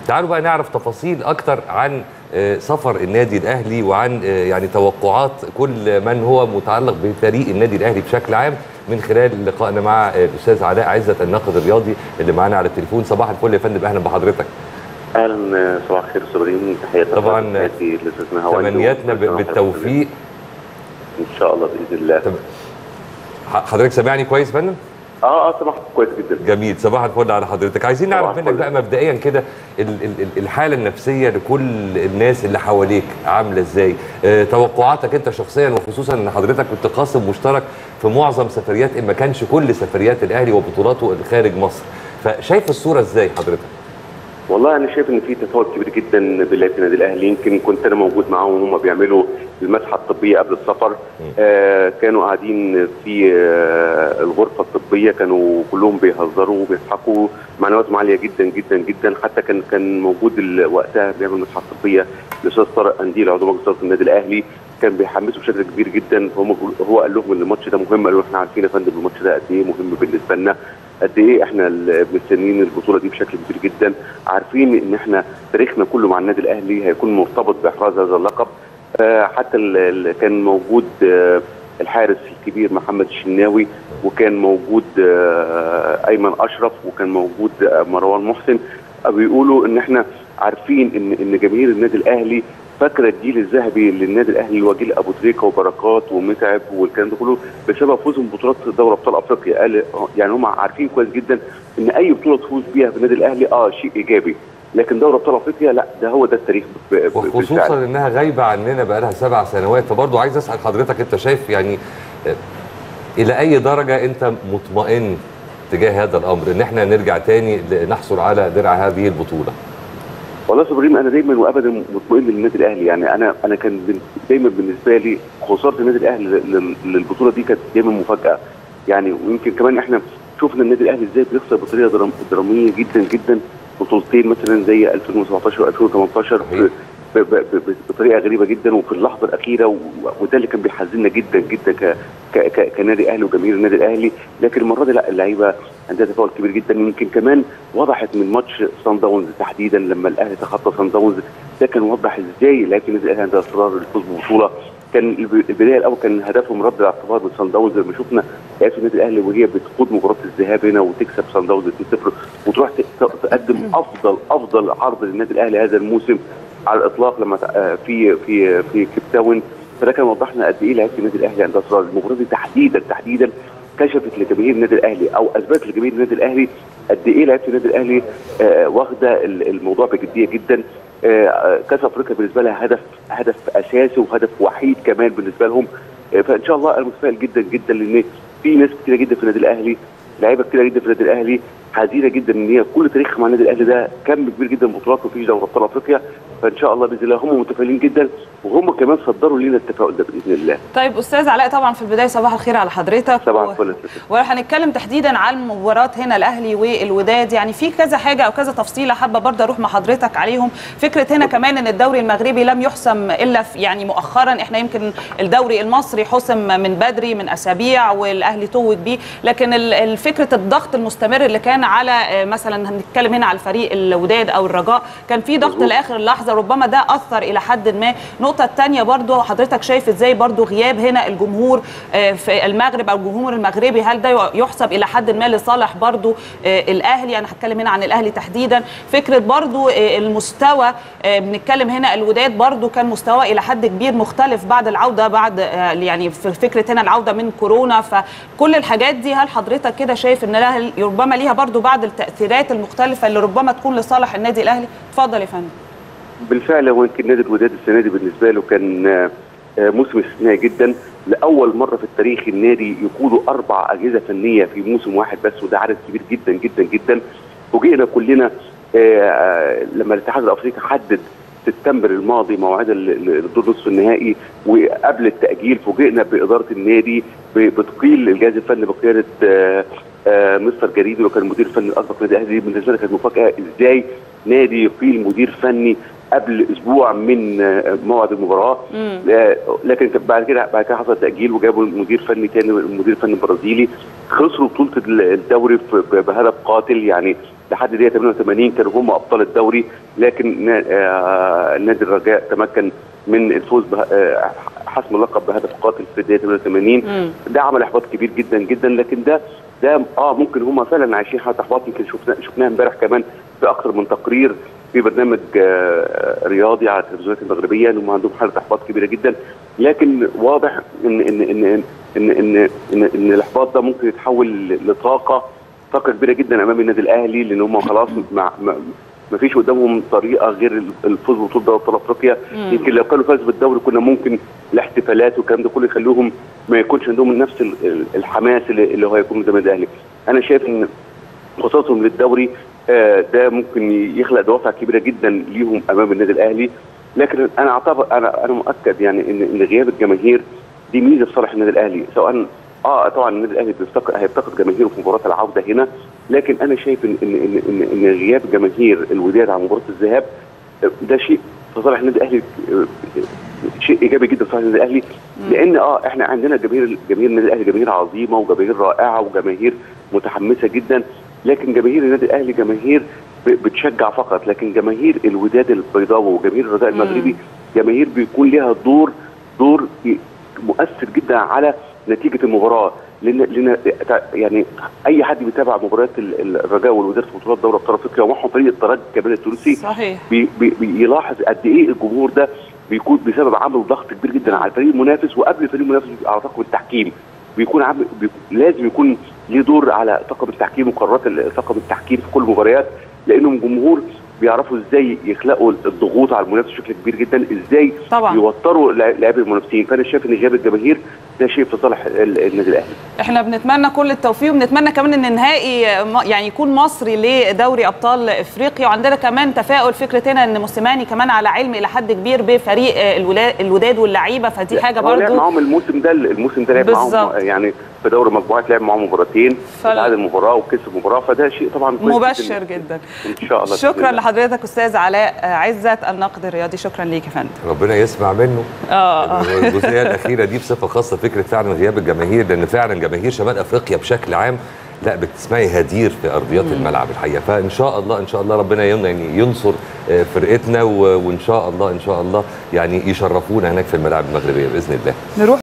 تعالوا بقى نعرف تفاصيل اكتر عن آه، سفر النادي الاهلي وعن آه، يعني توقعات كل من هو متعلق بفريق النادي الاهلي بشكل عام من خلال لقائنا مع آه، الاستاذ علاء عزت الناقد الرياضي اللي معانا على التليفون صباح الفل يا فندم اهلا بحضرتك اهلا صباح الخير استاذ ابراهيم تحياتي طبعاً تحياتي للاستاذ نهاوند تمنياتنا ب- بالتوفيق ان شاء الله باذن الله طب ح- حضرتك سامعني كويس يا فندم اه اه سمحت كويس جدا جميل صباح الفل على حضرتك عايزين نعرف صباح منك الفل. بقى مبدئيا كده ال- ال- ال- الحاله النفسيه لكل الناس اللي حواليك عامله ازاي آه، توقعاتك انت شخصيا وخصوصا ان حضرتك كنت قاسم مشترك في معظم سفريات ان ما كانش كل سفريات الاهلي وبطولاته خارج مصر فشايف الصوره ازاي حضرتك والله انا شايف ان في تفاوت كبير جدا بلاد النادي الاهلي يمكن كنت انا موجود معاهم وهم بيعملوا المسحه الطبيه قبل السفر آه كانوا قاعدين في آه الغرفه الطبيه كانوا كلهم بيهزروا وبيضحكوا معنوياتهم عاليه جدا جدا جدا حتى كان كان موجود ال- وقتها بيعمل المسحه الطبيه الاستاذ طارق قنديل عضو مجلس اداره النادي الاهلي كان بيحمسوا بشكل كبير جدا فهم هو قال لهم ان الماتش ده مهم قالوا احنا عارفين يا فندم الماتش ده قد ايه مهم بالنسبه لنا قد ايه احنا ال- مستنيين البطوله دي بشكل كبير جدا عارفين ان احنا تاريخنا كله مع النادي الاهلي هيكون مرتبط باحراز هذا اللقب آه حتى ال- ال- كان موجود آه الحارس الكبير محمد الشناوي وكان موجود آه ايمن اشرف وكان موجود آه مروان محسن آه بيقولوا ان احنا عارفين ان ان جماهير النادي الاهلي فاكره الجيل الذهبي للنادي الاهلي اللي هو جيل ابو تريكه وبركات ومتعب والكلام ده كله بسبب فوزهم ببطولات دوري ابطال افريقيا قال يعني هم عارفين كويس جدا ان اي بطوله تفوز بيها في النادي الاهلي اه شيء ايجابي لكن دوري ابطال افريقيا لا ده هو ده التاريخ ب- ب- وخصوصا بالفعل. انها غايبه عننا بقى لها سبع سنوات فبرضه عايز اسال حضرتك انت شايف يعني آه، الى اي درجه انت مطمئن تجاه هذا الامر ان احنا نرجع تاني ل- نحصل على درع هذه البطوله والله يا أستاذ ابراهيم انا دايما وابدا مطمئن للنادي الاهلي يعني انا انا كان بن- دايما بالنسبه لي خساره النادي الاهلي لل- للبطوله دي كانت دايما مفاجاه يعني ويمكن كمان احنا شفنا النادي الاهلي ازاي بيخسر بطريقه درام- دراميه جدا جدا بطولتين مثلا زي 2017 و2018 صحيح. ب- ب- ب- بطريقه غريبه جدا وفي اللحظه الاخيره و- وده اللي كان بيحزننا جدا جدا ك ك ك كنادي اهلي وجماهير النادي الاهلي لكن المره دي لا اللعيبه عندها تفاؤل كبير جدا يمكن كمان وضحت من ماتش سان داونز تحديدا لما الاهلي تخطى سان داونز ده كان وضح ازاي لعيبه النادي الاهلي عندها اصرار للفوز بالبطوله كان الب- البدايه الاول كان هدفهم رد الاعتبار من سان داونز لما شفنا لعيبه النادي الاهلي وهي بتقود مباراه الذهاب هنا وتكسب سان داونز 2-0 وتروح ت- تقدم افضل افضل عرض للنادي الاهلي هذا الموسم على الاطلاق لما ت- آه، في في في كيب تاون فده كان وضح لنا قد ايه لعيبه النادي الاهلي عندها اصرار المباراه دي تحديدا تحديدا كشفت لجماهير النادي الاهلي او اثبتت لجماهير النادي الاهلي قد ايه لعيبه النادي الاهلي آه، واخده ال- الموضوع بجديه جدا آه، آه، كاس افريقيا بالنسبه لها هدف هدف اساسي وهدف وحيد كمان بالنسبه لهم آه، فان شاء الله انا متفائل جدا جدا لان في ناس كتيره جدا في النادي الاهلي لعيبه كتيره جدا في النادي الاهلي حزينه جدا ان هي كل تاريخها مع النادي الاهلي ده كم كبير جدا من بطولات مفيش دوري ابطال افريقيا فان شاء الله باذن الله هم متفائلين جدا وهم كمان صدروا لنا التفاؤل ده باذن الله طيب استاذ علاء طبعا في البدايه صباح الخير على حضرتك طبعا و- كل وهنتكلم تحديدا عن مباراه هنا الاهلي والوداد يعني في كذا حاجه او كذا تفصيله حابه برضه اروح مع حضرتك عليهم فكره هنا كمان ان الدوري المغربي لم يحسم الا في يعني مؤخرا احنا يمكن الدوري المصري حسم من بدري من اسابيع والاهلي توج بيه لكن ال- ال- فكره الضغط المستمر اللي كان على آه، مثلا هنتكلم هنا على الفريق الوداد او الرجاء كان في ضغط مظبوط. لاخر اللحظه ربما ده اثر الى حد ما النقطه الثانيه برضو حضرتك شايف ازاي برضو غياب هنا الجمهور آه، في المغرب او الجمهور المغربي هل ده يحسب الى حد ما لصالح برضو آه، الاهلي انا هتكلم هنا عن الاهلي تحديدا فكره برضو آه، المستوى آه، بنتكلم هنا الوداد برضو كان مستوى الى حد كبير مختلف بعد العوده بعد آه، يعني في فكره هنا العوده من كورونا فكل الحاجات دي هل حضرتك كده شايف ان لها ربما ليها برضو بعض التاثيرات المختلفه اللي ربما تكون لصالح النادي الاهلي اتفضل يا فندم بالفعل هو يمكن نادي الوداد السنه دي بالنسبه له كان آه، آه، موسم استثنائي جدا لاول مره في التاريخ النادي يقودوا اربع اجهزه فنيه في موسم واحد بس وده عدد كبير جدا جدا جدا فوجئنا كلنا آه، آه، لما الاتحاد الافريقي حدد سبتمبر الماضي موعد ال- ال- الدور نصف النهائي وقبل التاجيل فوجئنا باداره النادي ب- بتقيل الجهاز الفني بقياده آه، آه، مستر جريدي اللي كان المدير الفني الاسبق للنادي الاهلي بالنسبه لنا كانت مفاجاه ازاي نادي يقيل مدير فني قبل اسبوع من آه، موعد المباراه مم. آه، لكن بعد كده بعد كده حصل تاجيل وجابوا مدير فني تاني المدير الفني البرازيلي خسروا بطوله الدوري في- بهدف قاتل يعني لحد دقيقه 88 كانوا هم ابطال الدوري لكن نا- آه، نادي الرجاء تمكن من الفوز به- آه، حسم اللقب بهدف قاتل في الدقيقه 88 مم. ده عمل احباط كبير جدا جدا لكن ده ده اه ممكن هم فعلا عايشين حاله احباط يمكن شفنا شفناها امبارح كمان في اكثر من تقرير في برنامج آه، رياضي على التلفزيونات المغربيه ان هم عندهم حاله احباط كبيره جدا لكن واضح ان ان ان ان ان ان, إن, إن الاحباط ده ممكن يتحول لطاقه طاقه كبيره جدا امام النادي الاهلي لان هم خلاص مع ما ما فيش قدامهم طريقه غير الفوز ببطوله دوري ابطال افريقيا مم. يمكن لو كانوا فازوا بالدوري كنا ممكن الاحتفالات والكلام ده كله يخلوهم ما يكونش عندهم نفس ال- ال- الحماس اللي اللي هو هيكون قدام النادي الاهلي انا شايف ان خططهم للدوري آه، ده ممكن يخلق دوافع كبيره جدا ليهم امام النادي الاهلي لكن انا اعتبر انا انا مؤكد يعني ان ان غياب الجماهير دي ميزه في صالح النادي الاهلي سواء اه طبعا النادي الاهلي بيفتقد هيفتقد جماهيره في مباراه العوده هنا لكن انا شايف ان ان ان ان, إن غياب جماهير الوداد عن مباراه الذهاب آه، ده شيء في صالح النادي الاهلي آه، شيء ايجابي جدا في صالح النادي الاهلي لان اه احنا عندنا جماهير جماهير النادي الاهلي جماهير عظيمه وجماهير رائعه وجماهير متحمسه جدا لكن جماهير النادي الاهلي جماهير ب- بتشجع فقط لكن جماهير الوداد البيضاوي وجماهير الرجاء مم. المغربي جماهير بيكون لها دور دور ي- مؤثر جدا على نتيجه المباراه لان لان يعني اي حد بيتابع مباريات ال- الرجاء والوداد في بطولات دوري ابطال افريقيا ومعهم فريق الترجي كمان التونسي صحيح بي بي بيلاحظ قد ايه الجمهور ده بيكون بسبب عمل ضغط كبير جدا على الفريق المنافس وقبل الفريق المنافس على طاقم التحكيم بيكون عامل بي لازم يكون ليه دور على طاقم التحكيم وقرارات ال- طاقم التحكيم في كل المباريات لانهم جمهور بيعرفوا ازاي يخلقوا الضغوط على المنافس بشكل كبير جدا ازاي طبعا. يوتروا لع- لاعبي المنافسين فانا شايف ان غياب الجماهير ده شيء في صالح ال- النادي الاهلي احنا بنتمنى كل التوفيق وبنتمنى كمان ان النهائي م- يعني يكون مصري لدوري ابطال افريقيا وعندنا كمان تفاؤل فكره هنا ان موسيماني كمان على علم الى حد كبير بفريق آه، الولا- الوداد واللعيبه فدي حاجه هو لعب برضو معاهم الموسم ده الموسم ده لعب معاهم بالظبط. يعني في دوري مجموعات لعب معاهم مباراتين فل- تعادل مباراه وكسب مباراه فده شيء طبعا كويس مبشر جدا. جدا ان شاء الله بإذن شكرا الله. لحضرتك استاذ علاء آه، عزت الناقد الرياضي شكرا ليك يا فندم ربنا يسمع منه اه آه. الجزئيه الاخيره دي بصفه خاصه فكره فعلا غياب الجماهير لان فعلا جماهير شمال افريقيا بشكل عام لا بتسمعي هدير في ارضيات الملعب الحقيقه فان شاء الله ان شاء الله ربنا ين- يعني ينصر آه، فرقتنا و- وان شاء الله ان شاء الله يعني يشرفونا هناك في الملاعب المغربيه باذن الله نروح